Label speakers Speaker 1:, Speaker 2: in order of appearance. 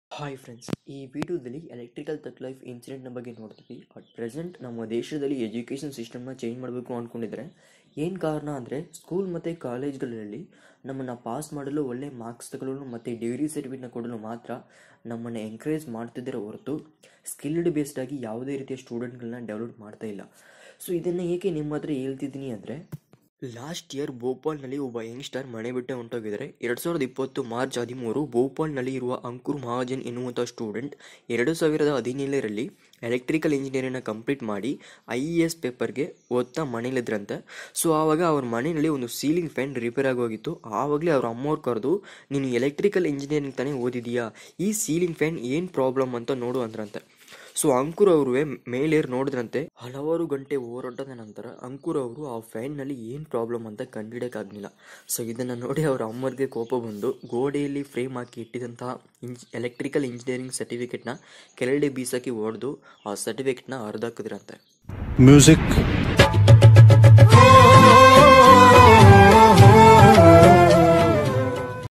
Speaker 1: hi friends ಈ ವಿಡಿಯೋದಲ್ಲಿ electrical ತಕ್ ಲೈಫ್ ಇನ್ಸಿಡೆಂಟ್ನ ಬಗ್ಗೆ ನೋಡ್ತೀವಿ ಅಟ್ ಪ್ರೆಸೆಂಟ್ ನಮ್ಮ ದೇಶದಲ್ಲಿ ಎಜುಕೇಷನ್ ಸಿಸ್ಟಮ್ನ ಚೇಂಜ್ ಮಾಡಬೇಕು ಅಂದ್ಕೊಂಡಿದ್ರೆ ಏನು ಕಾರಣ ಅಂದರೆ ಸ್ಕೂಲ್ ಮತ್ತು ಕಾಲೇಜ್ಗಳಲ್ಲಿ ನಮ್ಮನ್ನು ಪಾಸ್ ಮಾಡಲು ಒಳ್ಳೆ ಮಾರ್ಕ್ಸ್ ತಗೊಳ್ಳಲು ಮತ್ತು ಡಿಗ್ರಿ ಸರ್ಟಿಫಿಕೇಟ್ನ ಕೊಡಲು ಮಾತ್ರ ನಮ್ಮನ್ನು ಎಂಕರೇಜ್ ಮಾಡ್ತಿದ್ದಾರೆ ಹೊರತು ಸ್ಕಿಲ್ಡ್ ಬೇಸ್ಡ್ ಆಗಿ ಯಾವುದೇ ರೀತಿಯ ಸ್ಟೂಡೆಂಟ್ಗಳನ್ನ ಡೆವಲಪ್ ಮಾಡ್ತಾ ಇಲ್ಲ ಸೊ ಇದನ್ನು ಏಕೆ ನಿಮ್ಮ ಹತ್ರ ಹೇಳ್ತಿದ್ದೀನಿ ಅಂದರೆ ಲಾಸ್ಟ್ ಇಯರ್ ಭೋಪಾಲ್ನಲ್ಲಿ ಒಬ್ಬ ಯಂಗ್ಸ್ಟರ್ ಮನೆ ಬಿಟ್ಟೆ ಹೊಂಟೋಗಿದ್ದಾರೆ ಎರಡು ಸಾವಿರದ ಇಪ್ಪತ್ತು ಮಾರ್ಚ್ ಹದಿಮೂರು ಭೋಪಾಲ್ನಲ್ಲಿ ಇರುವ ಅಂಕುರ್ ಮಹಾಜನ್ ಎನ್ನುವಂಥ ಸ್ಟೂಡೆಂಟ್ ಎರಡು ಸಾವಿರದ ಹದಿನೇಳರಲ್ಲಿ ಎಲೆಕ್ಟ್ರಿಕಲ್ ಇಂಜಿನಿಯರಿಂಗ್ನ ಕಂಪ್ಲೀಟ್ ಮಾಡಿ ಐ ಇ ಎಸ್ ಪೇಪರ್ಗೆ ಓದ್ತಾ ಮನೇಲಿದ್ರಂತೆ ಸೊ ಆವಾಗ ಅವ್ರ ಮನೆಯಲ್ಲಿ ಒಂದು ಸೀಲಿಂಗ್ ಫ್ಯಾನ್ ರಿಪೇರ್ ಆಗೋಗಿತ್ತು ಆವಾಗಲೇ ಅವ್ರ ಅಮ್ಮವ್ರು ಕರೆದು ನೀನು ಎಲೆಕ್ಟ್ರಿಕಲ್ ಇಂಜಿನಿಯರಿಂಗ್ ತಾನೇ ಓದಿದೀಯಾ ಈ ಸೀಲಿಂಗ್ ಫ್ಯಾನ್ ಏನು ಪ್ರಾಬ್ಲಮ್ ಅಂತ ನೋಡು ಅಂದ್ರಂತೆ ಸೊ ಅಂಕುರ್ ಅವರು ಮೇಲೇರ್ ನೋಡಿದ್ರಂತೆ ಹಲವಾರು ಗಂಟೆ ಹೋರಾಟದ ನಂತರ ಅಂಕುರ್ ಅವರು ಆ ಫ್ಯಾನ್ನಲ್ಲಿ ಏನು ಪ್ರಾಬ್ಲಮ್ ಅಂತ ಕಂಡುಹಿಡಿಯೋಕ್ಕಾಗಲಿಲ್ಲ ಸೊ ಇದನ್ನು ನೋಡಿ ಅವರ ಅಮ್ಮರಿಗೆ ಕೋಪ ಬಂದು ಗೋಡೆಯಲ್ಲಿ ಫ್ರೇಮ್ ಹಾಕಿ ಇಟ್ಟಿದಂತಹ ಇಂಜ್ ಎಲೆಕ್ಟ್ರಿಕಲ್ ಇಂಜಿನಿಯರಿಂಗ್ ಸರ್ಟಿಫಿಕೇಟ್ನ ಕೆಳಗಡೆ ಬೀಸಾಕಿ ಹೊಡೆದು ಆ ಸರ್ಟಿಫಿಕೇಟ್ನ ಹರಿದಾಕಿದ್ರಂತೆ
Speaker 2: music